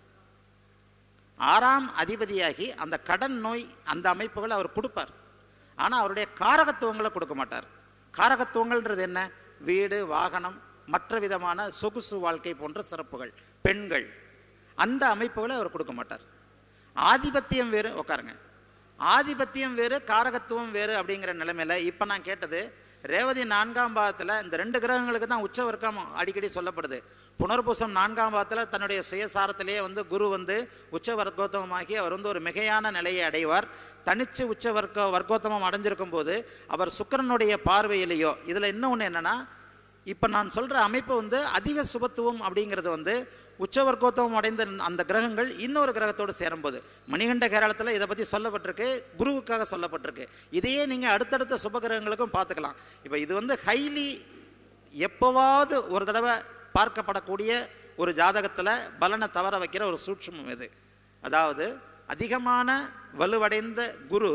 ஆறாம் அதிபதியாகி அந்த கடன் நோய் அந்த அமைப்புகளை அவர் கொடுப்பார் ஆனால் அவருடைய காரகத்துவங்களை கொடுக்க மாட்டார் காரகத்துவங்கள்ன்றது என்ன வீடு வாகனம் மற்ற விதமான சொகுசு வாழ்க்கை போன்ற சிறப்புகள் பெண்கள் அந்த அமைப்புகளை அவர் கொடுக்க மாட்டார் ஆதிபத்தியம் வேறு உட்காருங்க ஆதிபத்தியம் வேறு காரகத்துவம் வேறு அப்படிங்கிற நிலைமையில இப்போ நான் கேட்டது ரேவதி நான்காம் பாவத்தில் இந்த ரெண்டு கிரகங்களுக்கு தான் உச்ச வர்க்கம் அடிக்கடி சொல்லப்படுது புனர்பூசம் நான்காம் பாவத்தில் தன்னுடைய சுயசாரத்திலேயே வந்து குரு வந்து உச்ச வர்க்கோத்தமமாகி அவர் வந்து ஒரு மிகையான நிலையை அடைவார் தனிச்சு உச்ச வர்க்க வர்க்கோத்தமம் அடைஞ்சிருக்கும் போது அவர் சுக்கிரனுடைய பார்வையிலேயோ இதில் இன்னொன்று என்னன்னா இப்போ நான் சொல்கிற அமைப்பு வந்து அதிக சுபத்துவம் அப்படிங்கிறது வந்து உச்சவர்க்கோத்தவம் அடைந்த அந்த கிரகங்கள் இன்னொரு கிரகத்தோடு சேரும்போது மணிகண்ட கேரளத்தில் இதை பற்றி சொல்லப்பட்டிருக்கு குருவுக்காக சொல்லப்பட்டிருக்கு இதையே நீங்கள் அடுத்தடுத்த சுப கிரகங்களுக்கும் பார்த்துக்கலாம் இப்போ இது வந்து ஹைலி எப்போவாவது ஒரு தடவை பார்க்கப்படக்கூடிய ஒரு ஜாதகத்தில் பலனை தவற வைக்கிற ஒரு சூட்சுமம் இது அதாவது அதிகமான வலுவடைந்த குரு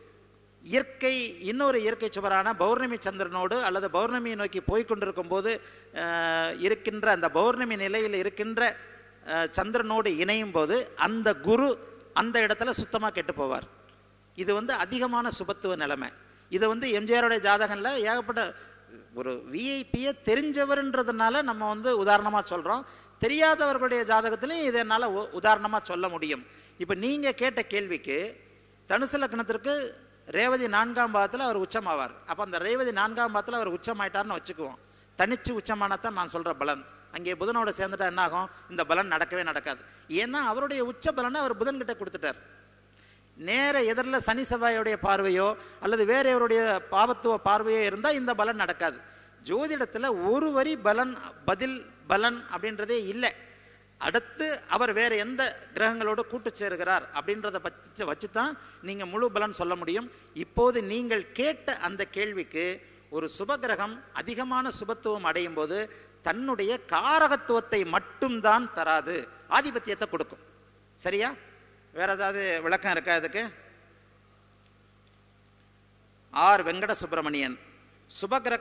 இயற்கை இன்னொரு இயற்கை சுவரான பௌர்ணமி சந்திரனோடு அல்லது பௌர்ணமியை நோக்கி போய் கொண்டிருக்கும் போது அஹ், இருக்கின்ற அந்த பௌர்ணமி நிலையில் இருக்கின்ற அஹ், சந்திரனோடு இணையும் போது அந்த குரு அந்த இடத்துல சுத்தமாக கெட்டு போவார் இது வந்து அதிகமான சுபத்துவ நிலைமை இது வந்து எம்ஜிஆருடைய ஜாதகம்ல ஏகப்பட்ட ஒரு விஐபியை தெரிஞ்சவர்ன்றதுனால நம்ம வந்து உதாரணமாக சொல்கிறோம் தெரியாதவர்களுடைய ஜாதகத்திலையும் இதை என்னால் உதாரணமாக சொல்ல முடியும் இப்போ நீங்கள் கேட்ட கேள்விக்கு தனுசு லக்னத்திற்கு ரேவதி நான்காம் பாவத்தில் அவர் உச்சமாவார் அப்போ அந்த ரேவதி நான்காம் பாவத்தில் அவர் உச்சமாயிட்டார்னு வச்சுக்குவோம் தனிச்சு உச்சமானதான் நான் சொல்கிற பலன் அங்கே புதனோட சேர்ந்துட்டா என்ன ஆகும் இந்த பலன் நடக்கவே நடக்காது ஏன்னா அவருடைய உச்ச பலனை அவர் புதன்கிட்ட கொடுத்துட்டார் நேர எதிரில் சனி செவ்வாயுடைய பார்வையோ அல்லது வேற எவருடைய பாவத்துவ பார்வையோ இருந்தால் இந்த பலன் நடக்காது ஜோதிடத்தில் ஒரு வரி பலன் பதில் பலன் அப்படின்றதே இல்லை அடுத்து அவர் வேற எந்த கிரகங்களோடு கூட்டு சேருகிறார் அப்படின்றத பற்றி வச்சு தான் நீங்கள் முழு பலன் சொல்ல முடியும் இப்போது நீங்கள் கேட்ட அந்த கேள்விக்கு ஒரு சுப கிரகம் அதிகமான சுபத்துவம் அடையும் போது தன்னுடைய காரகத்துவத்தை மட்டும்தான் தராது ஆதிபத்தியத்தை கொடுக்கும் சரியா வேற ஏதாவது விளக்கம் இருக்கா இதுக்கு ஆர் வெங்கட சுப்பிரமணியன் சுபகிர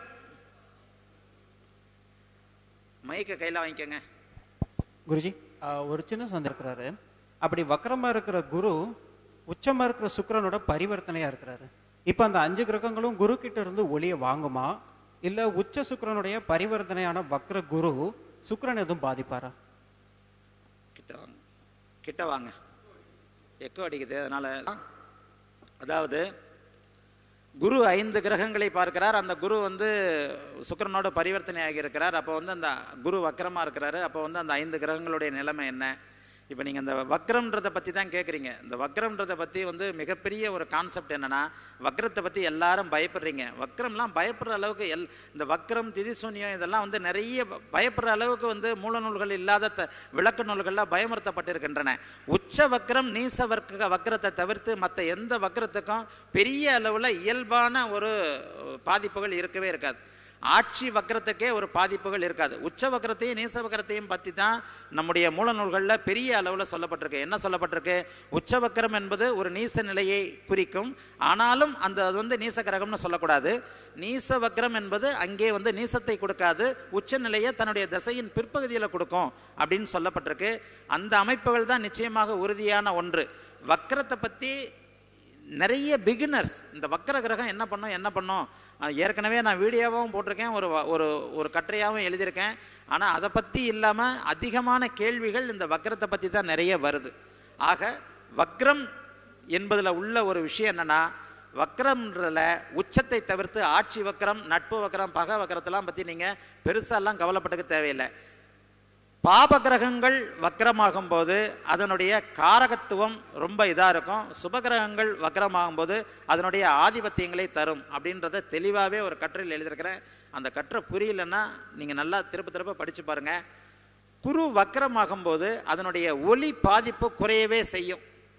மைக்க கையில் வாங்கிக்கோங்க குருஜி ஆஹ், ஒரு சின்ன சந்தேகம் இருக்கிறாரு அப்படி வக்கரமா இருக்கிற குரு உச்சமா இருக்கிற சுக்கிரனோட பரிவர்த்தனையா இருக்கிறாரு இப்ப அந்த அஞ்சு கிரகங்களும் குரு கிட்ட இருந்து ஒளியை வாங்குமா இல்ல உச்ச சுக்கிரனுடைய பரிவர்த்தனையான வக்ர குரு சுக்கிரன் எதுவும் பாதிப்பாரா கிட்ட வாங்க கிட்ட வாங்க எக்கோ அடிக்குது அதனால அதாவது குரு ஐந்து கிரகங்களை பார்க்கிறார் அந்த குரு வந்து சுக்கிரனோட பரிவர்த்தனை ஆகி இருக்கிறார் அப்போ வந்து அந்த குரு வக்கரமா இருக்கிறாரு அப்போ வந்து அந்த ஐந்து கிரகங்களுடைய நிலைமை என்ன இப்போ நீங்கள் இந்த வக்ரம்ன்றதை பற்றி தான் கேட்குறீங்க இந்த வக்ரம்ன்றதை பற்றி வந்து மிகப்பெரிய ஒரு கான்செப்ட் என்னன்னா வக்ரத்தை பற்றி எல்லாரும் பயப்படுறீங்க வக்ரம்லாம் பயப்படுற அளவுக்கு எல் இந்த வக்ரம் திதிசூன்யம் இதெல்லாம் வந்து நிறைய ப- பயப்படுற அளவுக்கு வந்து மூல நூல்கள் இல்லாத த விளக்க நூல்கள்லாம் பயமுறுத்தப்பட்டிருக்கின்றன உச்ச வக்ரம் நீச வர்க்க வக்ரத்தை தவிர்த்து மற்ற எந்த வக்ரத்துக்கும் பெரிய அளவில் இயல்பான ஒரு பாதிப்புகள் இருக்கவே இருக்காது ஆட்சி வக்கரத்துக்கே ஒரு பாதிப்புகள் இருக்காது உச்ச வக்கரத்தையும் நீச வக்கரத்தையும் பற்றி தான் நம்முடைய மூல நூல்களில் பெரிய அளவில் சொல்லப்பட்டிருக்கு என்ன சொல்லப்பட்டிருக்கு உச்ச வக்கரம் என்பது ஒரு நீச நிலையை குறிக்கும் ஆனாலும் அந்த அது வந்து நீச கிரகம்னு சொல்லக்கூடாது நீச வக்கரம் என்பது அங்கே வந்து நீசத்தை கொடுக்காது உச்ச நிலையை தன்னுடைய திசையின் பிற்பகுதியில் கொடுக்கும் அப்படின்னு சொல்லப்பட்டிருக்கு அந்த அமைப்புகள் தான் நிச்சயமாக உறுதியான ஒன்று வக்கரத்தை பற்றி நிறைய பிகினர்ஸ் இந்த வக்கர கிரகம் என்ன பண்ணும் என்ன பண்ணும் அஹ் ஏற்கனவே நான் வீடியோவாகவும் போட்டிருக்கேன் ஒரு வ- ஒரு ஒரு கட்டுரையாகவும் எழுதியிருக்கேன் ஆனால் அதை பற்றி இல்லாமல் அதிகமான கேள்விகள் இந்த வக்கரத்தை பற்றி தான் நிறைய வருது ஆக வக்ரம் என்பதில் உள்ள ஒரு விஷயம் என்னன்னா வக்ரம்ன்றதுல உச்சத்தை தவிர்த்து ஆட்சி வக்கரம் நட்பு வக்கரம் பக வக்கரத்தெல்லாம் பற்றி நீங்கள் பெருசாலாம் கவலைப்பட்டுக்க தேவையில்லை பாப கிரகங்கள் வக்கரமாகும் போது அதனுடைய காரகத்துவம் ரொம்ப இதாக இருக்கும் சுபகிரகங்கள் வக்கரமாகும் போது அதனுடைய ஆதிபத்தியங்களை தரும் அப்படின்றத தெளிவாகவே ஒரு கட்டுரையில் எழுதியிருக்கிறேன் அந்த கட்டுரை புரியலன்னா நீங்கள் நல்லா திரும்ப திரும்ப படித்து பாருங்கள் குரு வக்கரமாகும் போது அதனுடைய ஒளி பாதிப்பு குறையவே செய்யும்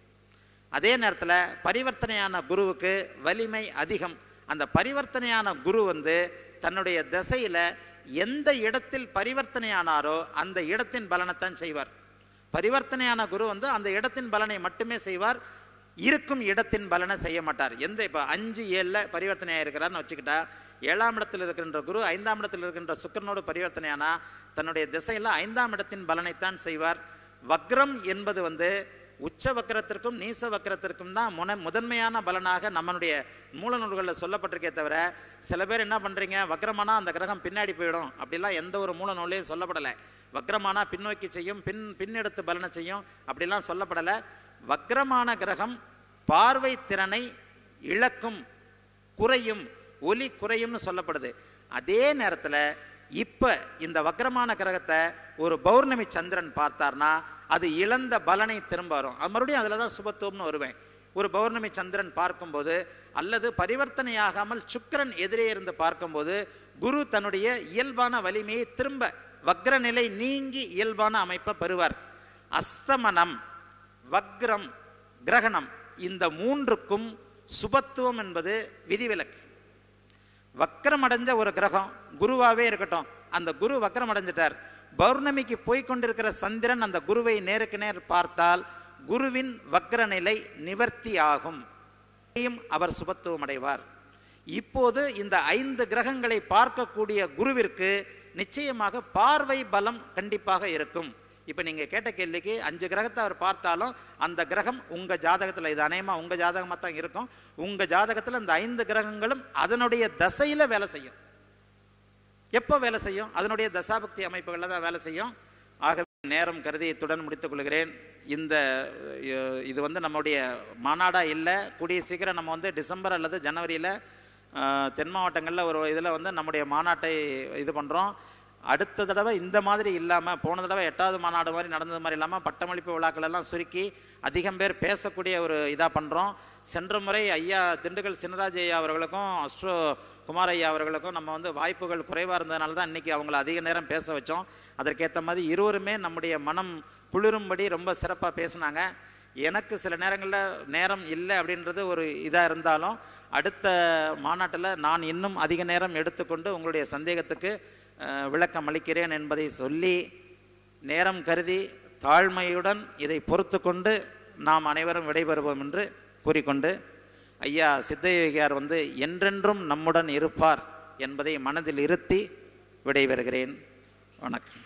அதே நேரத்தில் பரிவர்த்தனையான குருவுக்கு வலிமை அதிகம் அந்த பரிவர்த்தனையான குரு வந்து தன்னுடைய திசையில் எந்த இடத்தில் பரிவர்த்தனையானாரோ அந்த இடத்தின் பலனைத்தான் செய்வார் பரிவர்த்தனையான குரு வந்து அந்த இடத்தின் பலனை மட்டுமே செய்வார் இருக்கும் இடத்தின் பலனை செய்ய மாட்டார் எந்த இப்போ அஞ்சு ஏழில் பரிவர்த்தனையாக இருக்கிறார்னு வச்சுக்கிட்டா ஏழாம் இடத்தில் இருக்கின்ற குரு ஐந்தாம் இடத்தில் இருக்கின்ற சுக்கிரனோடு பரிவர்த்தனையானா தன்னுடைய திசையில் ஐந்தாம் இடத்தின் பலனைத்தான் செய்வார் வக்ரம் என்பது வந்து உச்ச வக்கரத்திற்கும் நீச வக்கரத்திற்கும் தான் முன முதன்மையான பலனாக நம்மளுடைய மூல நூல்களில் சொல்லப்பட்டிருக்கே தவிர சில பேர் என்ன பண்ணுறீங்க வக்ரமானா அந்த கிரகம் பின்னாடி போயிடும் அப்படிலாம் எந்த ஒரு மூல நூலையும் சொல்லப்படலை வக்ரமானா பின்னோக்கி செய்யும் பின் பின்னெடுத்து பலனை செய்யும் அப்படிலாம் சொல்லப்படலை வக்ரமான கிரகம் பார்வை திறனை இழக்கும் குறையும் ஒலி குறையும்னு சொல்லப்படுது அதே நேரத்தில் இப்போ இந்த வக்ரமான கிரகத்தை ஒரு பௌர்ணமி சந்திரன் பார்த்தார்னா அது இழந்த பலனை திரும்ப வரும் அது மறுபடியும் அதில் தான் சுபத்துவம்னு வருவேன் ஒரு பௌர்ணமி சந்திரன் பார்க்கும்போது அல்லது பரிவர்த்தனையாகாமல் சுக்கிரன் எதிரே இருந்து பார்க்கும்போது குரு தன்னுடைய இயல்பான வலிமையை திரும்ப வக்ர நிலை நீங்கி இயல்பான அமைப்பை பெறுவார் அஸ்தமனம் வக்ரம் கிரகணம் இந்த மூன்றுக்கும் சுபத்துவம் என்பது விதிவிலக்கு வக்ரம் அடைஞ்ச ஒரு கிரகம் குருவாவே இருக்கட்டும் அந்த குரு வக்ரம் அடைஞ்சிட்டார் பௌர்ணமிக்கு போய் கொண்டிருக்கிற சந்திரன் அந்த குருவை நேருக்கு நேர் பார்த்தால் குருவின் வக்ர நிலை நிவர்த்தி ஆகும் இதையும் அவர் சுபத்துவம் அடைவார் இப்போது இந்த ஐந்து கிரகங்களை பார்க்கக்கூடிய குருவிற்கு நிச்சயமாக பார்வை பலம் கண்டிப்பாக இருக்கும் இப்போ நீங்கள் கேட்ட கேள்விக்கு அஞ்சு கிரகத்தை அவர் பார்த்தாலும் அந்த கிரகம் உங்கள் ஜாதகத்தில் இது அநேகமாக உங்கள் ஜாதகமாக தான் இருக்கும் உங்கள் ஜாதகத்தில் இந்த ஐந்து கிரகங்களும் அதனுடைய தசையில் வேலை செய்யும் எப்போ வேலை செய்யும் அதனுடைய தசாபக்தி அமைப்புகளில் தான் வேலை செய்யும் ஆகவே நேரம் கருதி இத்துடன் முடித்துக் கொள்கிறேன் இந்த அஹ், இது வந்து நம்முடைய மாநாடா இல்லை கூடிய சீக்கிரம் நம்ம வந்து டிசம்பர் அல்லது ஜனவரியில் தென் மாவட்டங்களில் ஒரு இதில் வந்து நம்முடைய மாநாட்டை இது பண்ணுறோம் அடுத்த தடவை இந்த மாதிரி இல்லாமல் போன தடவை எட்டாவது மாநாடு மாதிரி நடந்தது மாதிரி இல்லாமல் பட்டமளிப்பு விழாக்கள் எல்லாம் சுருக்கி அதிகம் பேர் பேசக்கூடிய ஒரு இதாக பண்ணுறோம் சென்ற முறை ஐயா திண்டுக்கல் சின்னராஜ் ஐயா அவர்களுக்கும் அஸ்ட்ரோ குமார் ஐயா அவர்களுக்கும் நம்ம வந்து வாய்ப்புகள் குறைவாக இருந்ததுனால தான் இன்றைக்கி அவங்கள அதிக நேரம் பேச வச்சோம் அதற்கேற்ற மாதிரி இருவருமே நம்முடைய மனம் குளிரும்படி ரொம்ப சிறப்பாக பேசினாங்க எனக்கு சில நேரங்களில் நேரம் இல்லை அப்படின்றது ஒரு இதாக இருந்தாலும் அடுத்த மாநாட்டில் நான் இன்னும் அதிக நேரம் எடுத்துக்கொண்டு உங்களுடைய சந்தேகத்துக்கு அஹ், விளக்கம் அளிக்கிறேன் என்பதை சொல்லி நேரம் கருதி தாழ்மையுடன் இதை பொறுத்து கொண்டு நாம் அனைவரும் விடைபெறுவோம் என்று கூறிக்கொண்டு ஐயா சித்தயோகியார் வந்து என்றென்றும் நம்முடன் இருப்பார் என்பதை மனதில் இருத்தி விடைபெறுகிறேன் வணக்கம்